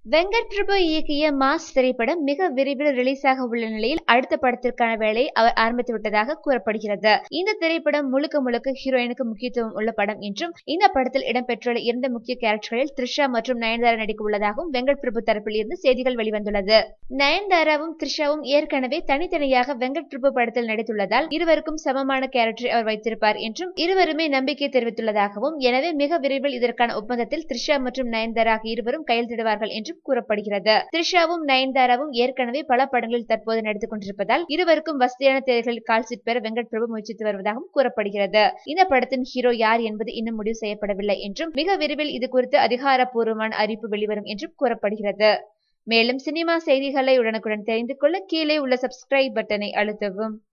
வெங்கட் பிரபு இயக்கிய மாஸ் திரைப்படம் மிக விரைவில் ரிலீஸ் ஆக உள்ள நிலையில் அடுத்த படத்திற்கான வேலையை அவர் ஆரம்பித்து விட்டதாக கூறப்படுகிறது இந்த திரைப்படம் முழுக்க முழுக்க ஹீரோயினுக்கு முக்கியத்துவம் உள்ள படம் என்றும் இந்த படத்தில் இடம்பெற்றுள்ள இரண்டு முக்கிய கேரக்டர்களில் த்ரிஷா மற்றும் நயன்தாரா நடிக்க உள்ளதாகவும் வெங்கட் பிரபு தரப்பில் இருந்து செய்திகள் வெளிவந்துள்ளது நயன்தாராவும் த்ரிஷாவும் ஏற்கனவே தனித்தனியாக வெங்கட் பிரபு படத்தில் நடித்துள்ளதால் இருவருக்கும் சமமான கேரக்டரை அவர் வைத்திருப்பார் என்றும் இருவருமே நம்பிக்கை தெரிவித்துள்ளதாகவும் எனவே மிக விரைவில் இதற்கான ஒப்பந்தத்தில் த்ரிஷா மற்றும் நயன்தாரா ஆகிய இருவரும் கையெழுத்திடுவார்கள் என்றும் கூறப்படுகிறது த்ரிஷாவும் நயன்தாராவும் ஏற்கனவே பல படங்களில் தற்போது நடித்துக் கொண்டிருப்பதால் இருவருக்கும் வசதியான தேர்தல்களில் கால்சீட் பெற வெங்கட் பிரபு முயற்சித்து வருவதாகவும் கூறப்படுகிறது இந்த படத்தின் ஹீரோ யார் என்பது இன்னும் முடிவு செய்யப்படவில்லை என்றும் மிக விரைவில் இது குறித்து அதிகாரப்பூர்வமான அறிவிப்பு வெளிவரும் என்றும் கூறப்படுகிறது மேலும் சினிமா செய்திகளை உடனுக்குடன் தெரிந்து கொள்ள கீழே உள்ள சப்ஸ்கிரைப் பட்டனை அழுத்தவும்